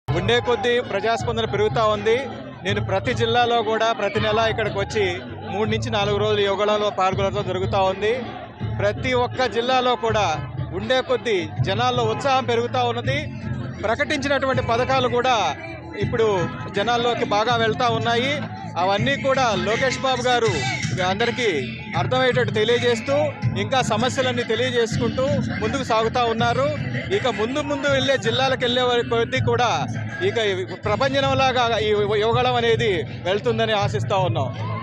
ఉండే కొద్దీ ప్రజాస్పందన పెరుగుతూ ఉంది నేను ప్రతి జిల్లాలో కూడా ప్రతి నెల ఇక్కడికి వచ్చి మూడు నుంచి నాలుగు రోజులు యోగాలలో పాల్గొనడం జరుగుతూ ఉంది ప్రతి ఒక్క జిల్లాలో కూడా ఉండే కొద్దీ జనాల్లో ఉత్సాహం పెరుగుతూ ఉన్నది ప్రకటించినటువంటి పథకాలు కూడా ఇప్పుడు జనాల్లోకి బాగా వెళ్తా ఉన్నాయి అవన్నీ కూడా లోకేష్ బాబు గారు అందరికీ అర్థమయ్యేటట్టు తెలియజేస్తూ ఇంకా సమస్యలన్నీ తెలియజేసుకుంటూ ముందుకు సాగుతూ ఉన్నారు ఇక ముందు ముందు వెళ్ళే జిల్లాలకు వెళ్ళే కొద్దీ కూడా ఇక ప్రపంచంలాగా ఈ యోగళం అనేది వెళ్తుందని ఆశిస్తూ ఉన్నాం